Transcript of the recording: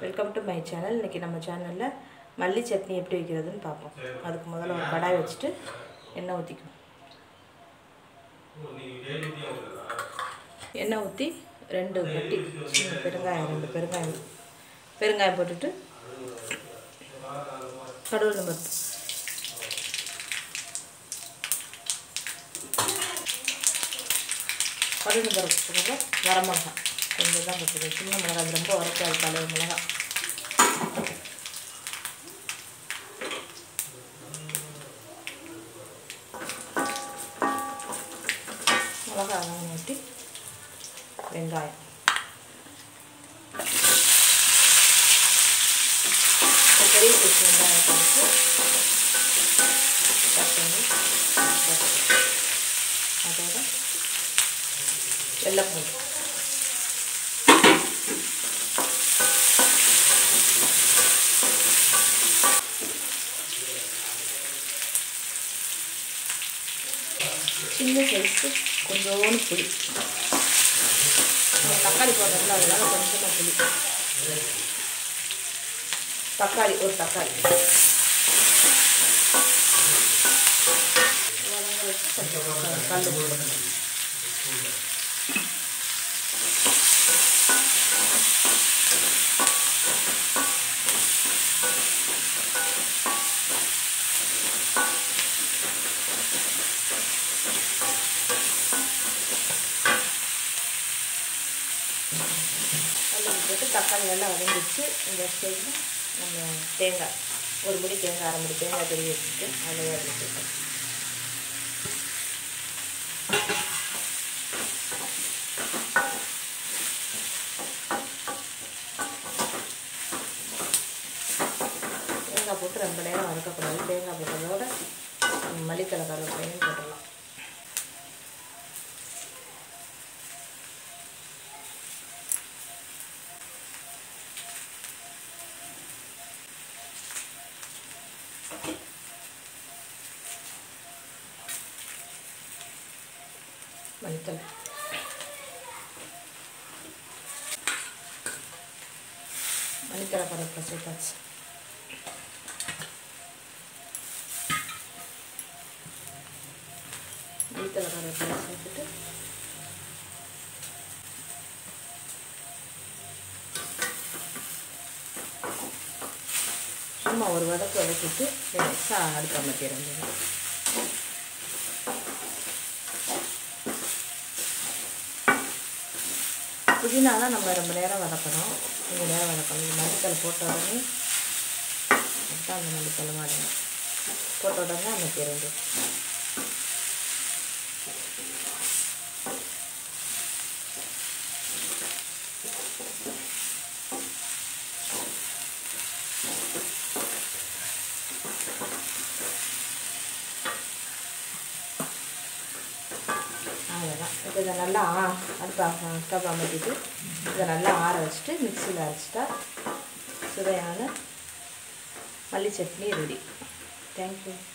welcome to my channel இன்றைக்கி நம்ம சேனலில் மல்லி சட்னி எப்படி வைக்கிறதுன்னு பார்ப்போம் அதுக்கு முதல்ல ஒரு கடாய் வச்சுட்டு எண்ணெய் ஊற்றிக்கும் எண்ணெய் ஊற்றி ரெண்டு கட்டி சின்ன பெருங்காயம் ரெண்டு பெருங்காயம் பெருங்காயம் போட்டுட்டு கடவுள் நம்பர் கடவுள் பருப்பு வரமிளகா கொஞ்சம் தான் போட்டுருக்கேன் சின்ன மிளகா அது ரொம்ப உரைக்காது பழைய மிளகா மிளகா அதெல்லாம் ஊற்றி வெங்காயம் ஒரு பெரிய பீஸ் வெங்காயம் போட்டு கட் பண்ணி போட்டு அதோட வெள்ளைப்பூண்டு சின்ன சைஸு கொஞ்சோண்டு புளி நம்ம தக்காளி போடுறதுல அதனால கொஞ்சமாக புளி தக்காளி ஒரு தக்காளி வதங்க வச்சு கொஞ்சம் கல் போடணும் கல்லுப்பு போட்டு தக்காளி நல்லா வதங்கிடுச்சு இந்த ஸ்டேஜில் நம்ம தேங்காய் ஒரு முடி தேங்காய் அரை முடி தேங்காய் திருவி வச்சுட்டு அதில் வதக்கிட்டு தேங்காய் போட்டு ரொம்ப நேரம் வதக்கக்கூடாது தேங்காய் போட்டதோட மல்லித்தலை கருவேப்பிலையும் போட்டுடலாம் மல்லித்தலை மல்லித்தலை கருவேப்பிலை சேர்த்தாச்சு மல்லித்தலை கருவேப்பிலை சேர்த்துட்டு சும்மா ஒரு வதக்கு வதக்கிட்டு லேசாக அடுப்பை மாற்றிடுறது புதினா தான் நம்ம ரொம்ப நேரம் வதக்கணும் கொஞ்சம் நேரம் வதக்கணும் இது மல்லித்தலை போட்ட உடனே அதுதான் அந்த மல்லித்தலை மாடணும் போட்ட உடனே அந்த பிறந்து அவ்வளோதான் இப்போ இதை நல்லா ஆ அடுப்பு ஸ்டவ் அமர்த்திட்டு இதை நல்லா ஆற வச்சுட்டு மிக்சியில் அரைச்சிட்டா சுவையான மல்லி சட்னி ரெடி தேங்க்யூ